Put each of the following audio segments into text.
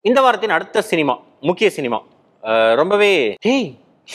இந்த வாரத்தின் அடுத்த சினிமா முக்கிய சினிமா அஹ் ரொம்பவே டேய்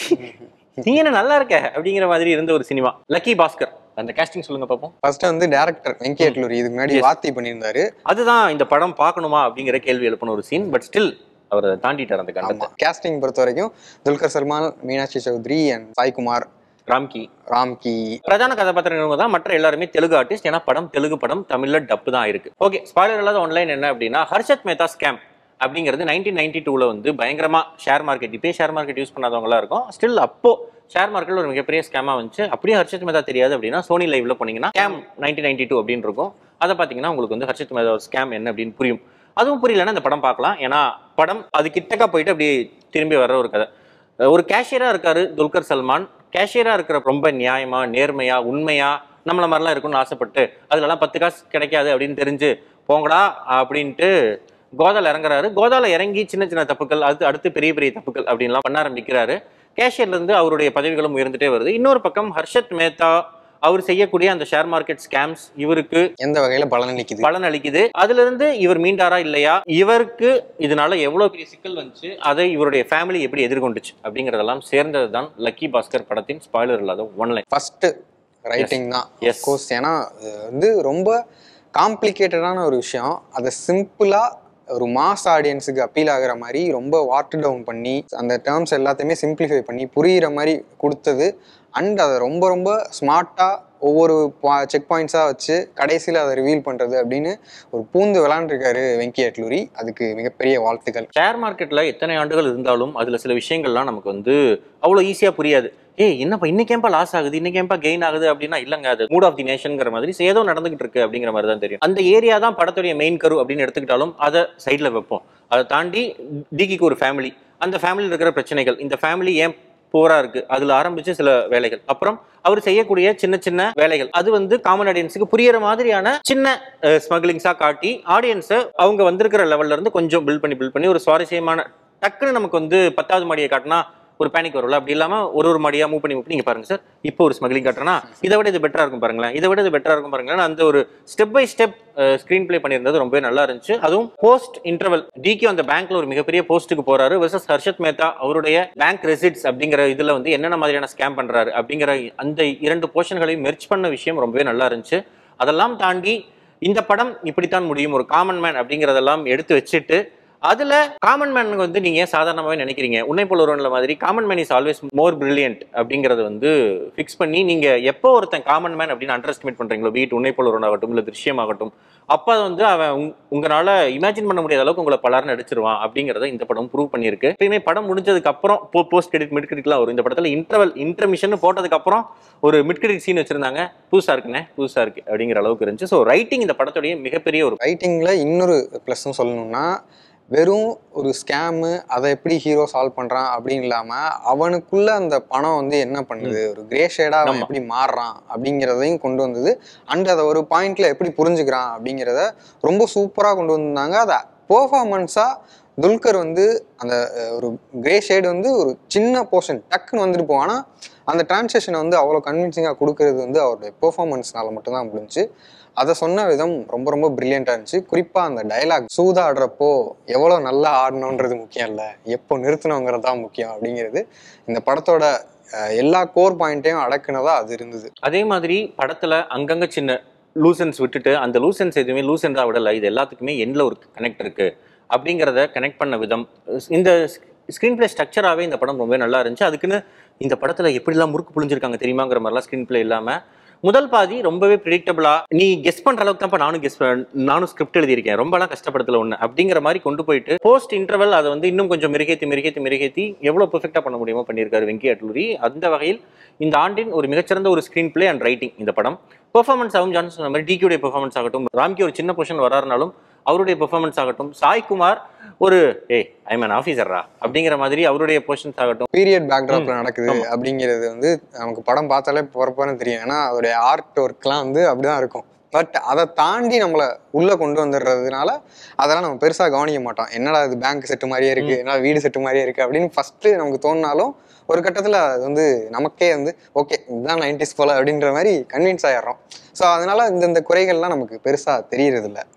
நீ என்ன நல்லா இருக்க அப்படிங்கிற மாதிரி இருந்த ஒரு சினிமா லக்கி பாஸ்கர் அந்த கேஸ்டிங் சொல்லுங்க பாப்போம் ஃபர்ஸ்ட் வந்து டேரக்டர் வெங்கேட்லூரி இதுக்கு முன்னாடி Yes. வாத்தி பண்ணியிருந்தாரு அதுதான் இந்த படம் பார்க்கணுமா அப்படிங்கிற கேள்வி எழுப்பின ஒரு சீன் பட் ஸ்டில் அவர் அதை தாண்டிட்டார் அந்த கண்டத்தை ஆமா கேஸ்டிங் பொறுத்த வரைக்கும் துல்கர் சல்மான் மீனாட்சி சௌத்ரி அண்ட் சாய்குமார் ராம்கி ராம்கி பிரதான கதாபாத்திரங்க தான் மற்ற எல்லாருமே தெலுங்கு ஆர்டிஸ்ட் ஏன்னா படம் தெலுங்கு படம் தமிழ்ல டப்பு தான் இருக்கு ஓகே ஸ்பாய்லர் இல்லாத ஆன்லைன் என்ன அப்படின்னா ஹர்ஷத் மேத்தா ஸ்கேம் அப்படிங்கிறது நைன்டீன் நைன்டி டூவில் வந்து பயங்கரமா ஷேர் மார்க்கெட் இப்போ ஷேர் மார்க்கெட் யூஸ் பண்ணாதவங்களா இருக்கும் ஸ்டில் அப்போ ஷேர் மார்க்கெட்ல ஒரு மிகப்பெரிய ஸ்கேமா வந்துச்சு அப்படியே ஹர்ஷத் மேத்தா தெரியாது அப்படின்னா சோனி லைவ்ல போனீங்கன்னா ஸ்கேம் நைன்டீன் நைன்டி டூ அப்படின்னு இருக்கும் அதை பார்த்தீங்கன்னா உங்களுக்கு வந்து ஹர்ஷத் மேத்தா ஸ்கேம் என்ன அப்படின்னு புரியும் அதுவும் புரியலன்னா இந்த படம் பார்க்கலாம் ஏன்னா படம் அது கிட்டக்க போயிட்டு அப்படியே திரும்பி வர்ற ஒரு கதை ஒரு கேஷியரா இருக்காரு துல்கர் சல்மான் கேஷியரா இருக்கிற ரொம்ப நியாயமா நேர்மையா உண்மையா நம்மள மாதிரிலாம் இருக்கும்னு ஆசைப்பட்டு அதுலலாம் பத்து காசு கிடைக்காது அப்படின்னு தெரிஞ்சு போங்கடா அப்படின்ட்டு கோதால இறங்குறாரு கோதால இறங்கி சின்ன சின்ன தப்புகள் அது அடுத்து பெரிய பெரிய தப்புகள் அப்படின்லாம் பண்ண ஆரம்பிக்கிறாரு கேஷியர்ல இருந்து அவருடைய பதவிகளும் உயர்ந்துட்டே வருது இன்னொரு பக்கம் ஹர்ஷத் மேத்தா அவர் செய்யக்கூடிய அந்த ஷேர் மார்க்கெட் ஸ்கேம்ஸ் இவருக்கு எந்த வகையில பலனளிக்குது பலன் அளிக்குது அதுல இருந்து இவர் மீண்டாரா இல்லையா இவருக்கு இதனால எவ்வளவு பெரிய சிக்கல் வந்துச்சு அதை இவருடைய ஃபேமிலி எப்படி எதிர்கொண்டுச்சு அப்படிங்கறதெல்லாம் சேர்ந்தது தான் லக்கி பாஸ்கர் படத்தின் ஸ்பாய்லர் இல்லாத ஒன்லைன் ஃபர்ஸ்ட் ரைட்டிங் தான் Yes. கோர்ஸ் ஏன்னா அது வந்து ரொம்ப காம்ப்ளிகேட்டடான ஒரு விஷயம் அதை சிம்பிளா ஒரு மாஸ் ஆடியன்ஸுக்கு அப்பீல் ஆகுற மாதிரி ரொம்ப வாட்டர் டவுன் பண்ணி அந்த டேர்ம்ஸ் எல்லாத்தையுமே சிம்பிளிஃபை பண்ணி புரியிற மாதிரி கொடுத்தது அண்ட் அதை ரொம்ப ரொம்ப ஸ்மார்ட்டாக ஒவ்வொரு செக் பாயிண்ட்ஸாக வச்சு கடைசியில் அதை ரிவீல் பண்ணுறது அப்படின்னு ஒரு பூந்து விளாண்டுருக்காரு வெங்கி அட்லூரி அதுக்கு மிகப்பெரிய வாழ்த்துக்கள் ஷேர் மார்க்கெட்ல எத்தனை ஆண்டுகள் இருந்தாலும் அதுல சில விஷயங்கள்லாம் நமக்கு வந்து அவ்வளவு ஈஸியா புரியாது ஏய் என்னப்பா இன்னைக்கு ஏன்பா லாஸ் ஆகுது இன்னைக்கு ஏன்பா கெயின் ஆகுது அப்படின்னா இல்லங்க அது மூட் ஆஃப் தி நேஷன்ங்கிற மாதிரி ஏதோ நடந்துகிட்டு இருக்கு அப்படிங்கிற மாதிரி தான் தெரியும் அந்த ஏரியா தான் படத்துடைய மெயின் கரு அப்படின்னு எடுத்துக்கிட்டாலும் அதை சைட்ல வைப்போம் அதை தாண்டி டிகிக்கு ஒரு ஃபேமிலி அந்த ஃபேமிலியில் இருக்கிற பிரச்சனைகள் இந்த ஃபேமிலி ஏன் போரா இருக்கு அதுல ஆரம்பிச்சு சில வேலைகள் அப்புறம் அவர் செய்யக்கூடிய சின்ன சின்ன வேலைகள் அது வந்து காமன் ஆடியன்ஸுக்கு புரியற மாதிரியான சின்ன ஸ்மக்லிங்ஸா காட்டி ஆடியன்ஸை அவங்க வந்திருக்கிற லெவல்ல இருந்து கொஞ்சம் பில்ட் பண்ணி பில்ட் பண்ணி ஒரு சுவாரஸ்யமான டக்குன்னு நமக்கு வந்து பத்தாவது மாடியை காட்டினா ஒரு பேனிக் வரும்ல அப்படி இல்லாம ஒரு ஒரு மாடியா மூவ் பண்ணி மூவ் பண்ணி நீங்க பாருங்க சார் இப்போ ஒரு ஸ்மக்லிங் காட்டுறனா இதை விட இது பெட்டரா இருக்கும் பாருங்களேன் இதை விட இது பெட்டரா இருக்கும் பாருங்களேன் அந்த ஒரு step by step screenplay பண்ணியிருந்தது ரொம்பவே நல்லா இருந்துச்சு அதுவும் போஸ்ட் இன்டர்வல் டிகே அந்த பேங்க்ல ஒரு மிகப்பெரிய போஸ்ட்டுக்கு போறாரு வெர்சஸ் ஹர்ஷத் மேத்தா அவருடைய பேங்க் ரெசிட்ஸ் அப்படிங்கிற இதுல வந்து என்னென்ன மாதிரியான ஸ்கேம் பண்றாரு அப்படிங்கிற அந்த இரண்டு போர்ஷன்களையும் மெர்ச் பண்ண விஷயம் ரொம்பவே நல்லா இருந்துச்சு அதெல்லாம் தாண்டி இந்த படம் இப்படித்தான் முடியும் ஒரு காமன் மேன் அப்படிங்கிறதெல்லாம் எடுத்து வச்சுட்டு அதுல காமன் மேன் வந்து நீங்க ஏன் சாதாரணமாவே நினைக்கிறீங்க உன்னை போல ஒருவன்ல மாதிரி common man is always more brilliant அப்படிங்கறத வந்து ஃபிக்ஸ் பண்ணி நீங்க எப்போ ஒருத்தன் காமன் மேன் அப்படின்னு அண்டர் எஸ்டிமேட் பண்றீங்களோ வீட் உன்னை போல ஒருவன் ஆகட்டும் இல்ல திருஷ்யமாகட்டும் அப்ப அது வந்து அவன் உங்- உங்களால இமேஜின் பண்ண முடியாத அளவுக்கு உங்களை பலர்னு அடிச்சிருவான் அப்படிங்கறத இந்த படம் ப்ரூவ் பண்ணியிருக்கு எப்பயுமே படம் முடிஞ்சதுக்கு அப்புறம் போஸ்ட் கிரெடிட் மிட் கிரெடிட்லாம் வரும் இந்த படத்துல இன்டர்வல் இன்டர்மிஷன் போட்டதுக்கு அப்புறம் ஒரு மிட் கிரெடிட் சீன் வச்சிருந்தாங்க புதுசா இருக்குண்ணே புதுசா இருக்கு அப்படிங்கிற அளவுக்கு இருந்துச்சு ஸோ ரைட்டிங் இந்த படத்துடைய மிகப்பெரிய ஒரு ரைட்டிங்கில் இன்னொரு ப்ளஸ்ன்னு சொல்லணும்னா வெறும் ஒரு ஸ்கேமு அதை எப்படி ஹீரோ சால்வ் பண்ணுறான் அப்படின்னு இல்லாமல் அவனுக்குள்ள அந்த பணம் வந்து என்ன பண்ணுது ஒரு கிரே ஷேடாக அவன் ஆமா. எப்படி மாறுறான் அப்படிங்கிறதையும் கொண்டு வந்தது அண்ட் அதை ஒரு பாயிண்ட்ல எப்படி புரிஞ்சுக்கிறான் அப்படிங்கிறத ரொம்ப சூப்பராக கொண்டு வந்திருந்தாங்க அதை பெர்ஃபார்மன்ஸாக துல்கர் வந்து அந்த அஹ், ஒரு கிரே ஷேடு வந்து ஒரு சின்ன போர்ஷன் டக்குன்னு வந்துட்டு போகும் ஆனால் அந்த டிரான்சேஷனை வந்து அவ்வளோ கன்வின்சிங்காக கொடுக்கறது வந்து அவருடைய பெர்ஃபார்மன்ஸ்னால மட்டும்தான் முடிஞ்சுச்சு அதை சொன்ன விதம் ரொம்ப ரொம்ப பிரில்லியண்டாக இருந்துச்சு குறிப்பாக அந்த டயலாக் சூதா ஆடுறப்போ எவ்வளோ நல்லா ஆடணுன்றது முக்கியம் இல்லை எப்போ நிறுத்தணுங்கிறது தான் முக்கியம் அப்படிங்கிறது இந்த படத்தோட அஹ், எல்லா கோர் பாயிண்ட்டையும் அடக்குனதா அது இருந்தது அதே மாதிரி படத்துல அங்கங்க சின்ன லூசன்ஸ் விட்டுட்டு அந்த லூசன்ஸ் எதுவுமே லூசன்டா விடல இது எல்லாத்துக்குமே எண்ட்ல ஒரு கனெக்ட் இருக்கு அப்படிங்கிறத கனெக்ட் பண்ண விதம் இந்த ஸ்க்ரீன் பிளே ஸ்ட்ரக்சராகவே இந்த படம் ரொம்ப நல்லா இருந்துச்சு அதுக்குன்னு இந்த படத்துல எப்படிலாம் முறுக்கு புழிஞ்சிருக்காங்க தெரியுமாங்கிற மாதிரிலாம் ஸ்க்ரீன் பிளே இல்லாம முதல் பாதி ரொம்பவே ப்ரிடிக்டபிளா நீ கெஸ் பண்ற அளவுக்கு தான் நானும் கெஸ் நானும் ஸ்கிரிப்ட் எழுதியிருக்கேன் ரொம்பலாம் கஷ்டப்படுத்தல ஒண்ணு அப்படிங்கிற மாதிரி கொண்டு போயிட்டு போஸ்ட் இன்டர்வல் அதை வந்து இன்னும் கொஞ்சம் மெருகேத்தி மெருகேத்தி மெருகேத்தி எவ்வளவு பெர்ஃபெக்டா பண்ண முடியுமோ பண்ணியிருக்காரு வெங்கி அட்லூரி அந்த வகையில் இந்த ஆண்டின் ஒரு மிகச்சிறந்த ஒரு ஸ்க்ரீன் பிளே அண்ட் ரைட்டிங் இந்த படம் பெர்ஃபார்மன்ஸ் ஆகும் ஜான்சன் சொன்ன மாதிரி டிகியுடைய பெர்ஃபார்மன்ஸ் ஆகட்டும் ராம்கி ஒரு சின்ன பொசிஷன் வராருனாலும் அவருடைய பெர்ஃபார்மன்ஸ் ஆகட்டும் சாய்குமார் ஒரு ஏய் ஐ மேன் ஆஃபீஸர்ரா அப்படிங்கிற மாதிரி அவருடைய பொசிஷன்ஸ் ஆகட்டும் பீரியட் பேக்ட்ராப்ல நடக்குது ஆமா. அப்படிங்கிறது வந்து நமக்கு படம் பார்த்தாலே போறப்பன்னு தெரியும் ஏன்னா அதோடைய ஆர்ட் ஒர்க்லாம் வந்து அப்படிதான் இருக்கும் பட் அதை தாண்டி நம்மளை உள்ள கொண்டு வந்துடுறதுனால அதெல்லாம் நம்ம பெருசா கவனிக்க மாட்டோம் என்னடா இது பேங்க் செட்டு மாதிரியே இருக்கு என்னடா வீடு செட்டு மாதிரியே இருக்கு அப்படின்னு ஃபர்ஸ்ட் நமக்கு தோணினாலும் ஒரு கட்டத்துல அது வந்து நமக்கே வந்து ஓகே இதுதான் நைன்டிஸ் போல அப்படின்ற மாதிரி கன்வின்ஸ் ஆயிடுறோம் ஸோ அதனால இந்த இந்த குறைகள்லாம் நமக்கு பெருசா தெரியறது இல்ல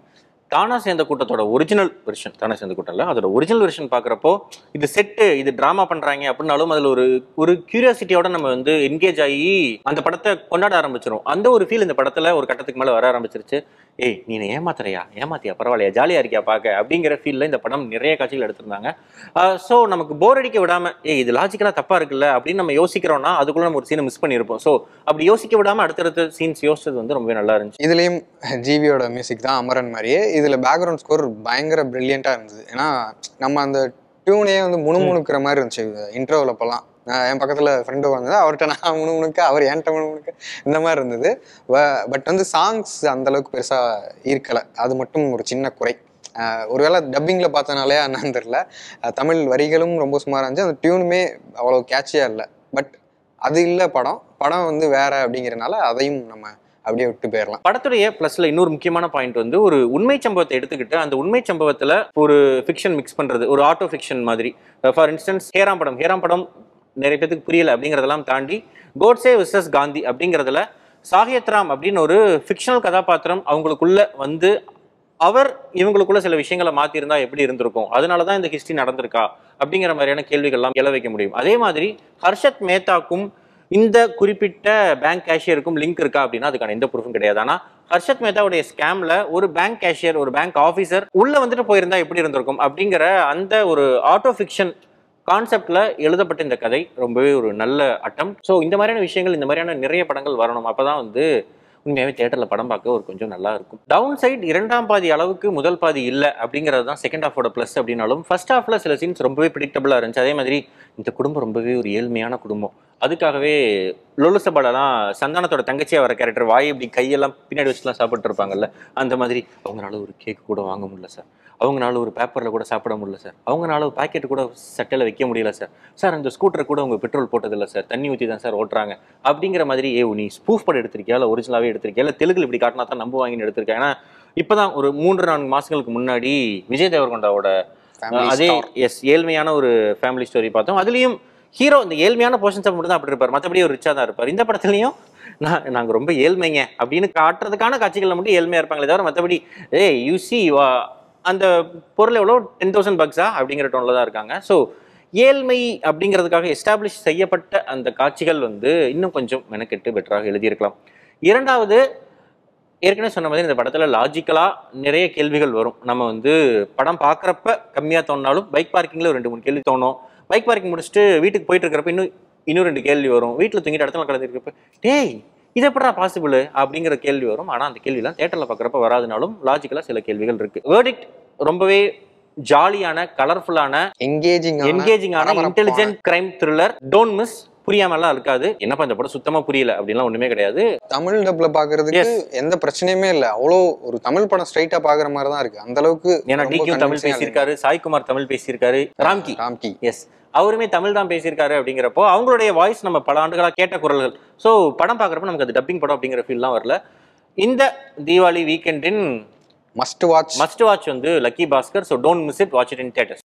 தானா சேர்ந்த கூட்டத்தோட ஒரிஜினல் வெர்ஷன் தானா சேர்ந்த கூட்டம் இல்ல அதோட ஒரிஜினல் வெர்ஷன் பார்க்குறப்போ இது செட்டு இது ட்ராமா பண்றாங்க அப்படின்னாலும் அதுல ஒரு ஒரு கியூரியாசிட்டியோட நம்ம வந்து என்கேஜ் ஆகி அந்த படத்தை கொண்டாட ஆரம்பிச்சிரும் அந்த ஒரு ஃபீல் இந்த படத்துல ஒரு கட்டத்துக்கு மேல வர ஆரம்பிச்சிருச்சு ஏய் நீ என்னை ஏமாத்துறியா ஏமாத்தியா பரவாயில்லையா ஜாலியா இருக்கியா பார்க்க அப்படிங்கிற ஃபீல்ல இந்த படம் நிறைய காட்சிகள் எடுத்திருந்தாங்க ஸோ நமக்கு போர் அடிக்க விடாம ஏய் இது லாஜிக்கலா தப்பா இருக்குல்ல அப்படின்னு நம்ம யோசிக்கிறோம்னா அதுக்குள்ள நம்ம ஒரு சீனை மிஸ் பண்ணியிருப்போம் ஸோ அப்படி யோசிக்க விடாம அடுத்தடுத்த சீன்ஸ் யோசிச்சது வந்து ரொம்பவே நல்லா இருந்துச்சு இதுலேயும் ஜிவியோட மியூசிக் தான் அமரன் மாதிரியே இதில் பேக்ரவுண்ட் ஸ்கோர் பயங்கர ப்ரில்லியண்ட்டாக இருந்தது ஏன்னா நம்ம அந்த டியூனே வந்து முணுமுணுக்கிற மாதிரி இருந்துச்சு இன்ட்ரோவில் அப்போல்லாம் நான் என் பக்கத்தில் ஃப்ரெண்டு வந்தது அவர்கிட்ட நான் முணுமுணுக்க அவர் என்கிட்ட முணுமுணுக்க இந்த மாதிரி இருந்தது பட் வந்து சாங்ஸ் அந்த அளவுக்கு பெருசாக ஈர்க்கலை அது மட்டும் ஒரு சின்ன குறை அஹ் ஒருவேளை டப்பிங்கில் பார்த்தனாலே என்னன்னு தெரில அஹ் தமிழ் வரிகளும் ரொம்ப சுமாராக இருந்துச்சு அந்த டியூனுமே அவ்வளோ கேட்சியாக இல்லை பட் அது இல்லை படம் படம் வந்து வேற அப்படிங்கிறனால அதையும் நம்ம அப்படியே விட்டு போயிடலாம் படத்துடைய ப்ளஸ்ல இன்னொரு முக்கியமான பாயிண்ட் வந்து ஒரு உண்மை சம்பவத்தை எடுத்துக்கிட்டு அந்த உண்மை சம்பவத்துல ஒரு ஃபிக்ஷன் மிக்ஸ் பண்றது ஒரு ஆட்டோ ஃபிக்ஷன் மாதிரி ஃபார் இன்ஸ்டன்ஸ் ஹேராம் படம் ஹேராம் படம் நிறைய பேத்துக்கு புரியல அப்படிங்கறதெல்லாம் தாண்டி கோட்ஸே விசஸ் காந்தி அப்படிங்கறதுல சாகியத்ராம் அப்படின்னு ஒரு ஃபிக்ஷனல் கதாபாத்திரம் அவங்களுக்குள்ள வந்து அவர் இவங்களுக்குள்ள சில விஷயங்களை மாத்திருந்தா எப்படி இருந்திருக்கும் அதனால தான் இந்த ஹிஸ்டரி நடந்திருக்கா அப்படிங்கிற மாதிரியான கேள்விகள்லாம் எழ வைக்க முடியும் அதே மாதிரி ஹர்ஷத் மேத்தாக்கும் இந்த குறிப்பிட்ட பேங்க் கேஷியருக்கும் லிங்க் இருக்கா அப்படின்னா அதுக்கான எந்த ப்ரூஃபும் கிடையாது ஆனா ஹர்ஷத் மேத்தாவுடைய ஸ்கேம்ல ஒரு பேங்க் கேஷியர் ஒரு பேங்க் ஆஃபீஸர் உள்ள வந்துட்டு போயிருந்தா எப்படி இருந்திருக்கும் அப்படிங்கிற அந்த ஒரு ஆட்டோ ஃபிக்ஷன் கான்செப்ட்ல எழுதப்பட்ட இந்த கதை ரொம்பவே ஒரு நல்ல அட்டம் ஸோ இந்த மாதிரியான விஷயங்கள் இந்த மாதிரியான நிறைய படங்கள் வரணும் அப்பதான் வந்து உண்மையாகவே தேட்டரில் படம் பார்க்க ஒரு கொஞ்சம் நல்லா இருக்கும் டவுன் சைட் இரண்டாம் பாதி அளவுக்கு முதல் பாதி இல்லை அப்படிங்கிறது தான் செகண்ட் ஹாஃபோட ப்ளஸ் அப்படின்னாலும் ஃபர்ஸ்ட் ஹாஃப்ல சில சீன்ஸ் ரொம்பவே ப்ரிடிக்டபிளாக இருந்துச்சு அதே மாதிரி இந்த குடும்பம் ரொம்பவே ஒரு ஏழ்மையான குடும்பம் அதுக்காகவே லொலு சபாலெல்லாம் சந்தானத்தோட தங்கச்சியா வர கேரக்டர் வாய் இப்படி கையெல்லாம் பின்னாடி வச்சுலாம் சாப்பிட்டு இருப்பாங்கல்ல அந்த மாதிரி அவங்களால ஒரு கேக் கூட வாங்க முடியல சார் அவங்களால ஒரு பேப்பரில் கூட சாப்பிட முடியல சார் அவங்களால ஒரு பாக்கெட் கூட சட்டையில் வைக்க முடியல சார் சார் அந்த ஸ்கூட்டர் கூட அவங்க பெட்ரோல் போட்டதில்லை சார் தண்ணி ஊற்றி தான் சார் ஓட்டுறாங்க அப்படிங்கிற மாதிரி ஏ நீ ஸ்பூஃப் படம் எடுத்திருக்கியா இல்லை ஒரிஜினலாகவே எடுத்திருக்கியா இல்லை தெலுங்குல இப்படி காட்டினா தான் நம்புவாங்கன்னு எடுத்திருக்கேன் ஏன்னா இப்போதான் ஒரு மூன்று நான்கு மாசங்களுக்கு முன்னாடி விஜய் தேவர்கொண்டாவோட Family அதே star. எஸ் ஏழ்மையான ஒரு ஃபேமிலி ஸ்டோரி பார்த்தோம் அதுலயும் ஹீரோ இந்த ஏழ்மையான போர்ஷன்ஸ் மட்டும் தான் அப்படி இருப்பார் மற்றபடி ஒரு ரிச்சா தான் இருப்பார் இந்த படத்துலயும் நான் நாங்க ரொம்ப ஏழ்மைங்க அப்படின்னு காட்டுறதுக்கான காட்சிகள்ல மட்டும் ஏழ்மையா இருப்பாங்களே தவிர மற்றபடி ஏய் யூ சி அந்த பொருள் எவ்வளோ டென் தௌசண்ட் பக்ஸா அப்படிங்கிற டோன்ல தான் இருக்காங்க ஸோ ஏழ்மை அப்படிங்கிறதுக்காக எஸ்டாப்ளிஷ் செய்யப்பட்ட அந்த காட்சிகள் வந்து இன்னும் கொஞ்சம் மெனக்கெட்டு பெட்டராக எழுதியிருக்கலாம் இரண்டாவது ஏற்கனவே சொன்ன மாதிரி இந்த படத்துல லாஜிக்கலா நிறைய கேள்விகள் வரும் நம்ம வந்து படம் பார்க்குறப்ப கம்மியா தோணினாலும் பைக் பார்க்கிங்ல ஒரு ரெண்டு மூணு கேள்வி தோணும் பைக் பார்க்கிங் முடிச்சுட்டு வீட்டுக்கு போயிட்டு இருக்கிறப்ப இன்னும் இன்னும் ரெண்டு கேள்வி வரும் வீட்டில் தூங்கிட்டு இடத்துல கலந்துருக்கப்ப டேய் இது எப்படா பாசிபிள் அப்படிங்கிற கேள்வி வரும் ஆனா அந்த கேள்விலாம் தேட்டர்ல பார்க்குறப்ப வராதுனாலும் லாஜிக்கலா சில கேள்விகள் இருக்கு வேர்டிக்ட் ரொம்பவே ஜாலியான கலர்ஃபுல்லான என்கேஜிங் என்கேஜிங்கான intelligent crime thriller don't miss புரியாமலாம் இருக்காது என்னப்பா இந்த படம் சுத்தமா புரியல அப்படின்லாம் ஒண்ணுமே கிடையாது தமிழ் டப்ல பாக்குறதுக்கு Yes. எந்த பிரச்சனையுமே இல்ல அவ்வளோ ஒரு தமிழ் படம் ஸ்ட்ரைட்டா பாக்குற மாதிரி தான் இருக்கு அந்த அளவுக்கு ஏன்னா ரொம்ப டிகியூ தமிழ் convincing ஆ பேசியிருக்காரு சாய்குமார் தமிழ் பேசியிருக்காரு ராம்கி இருக்கு. ராம்கி எஸ் அவருமே தமிழ் தான் பேசியிருக்காரு அப்படிங்கிறப்போ அவங்களுடைய வாய்ஸ் நம்ம பல ஆண்டுகளா கேட்ட குரல்கள் ஸோ படம் பார்க்குறப்ப நமக்கு அது டப்பிங் படம் அப்படிங்கிற ஃபீல்லாம் வரல இந்த தீபாவளி வீக்கெண்டின் மஸ்ட் வாட்ச் மஸ்ட் வாட்ச் வந்து lucky Baskhar so don't miss it watch it in theatres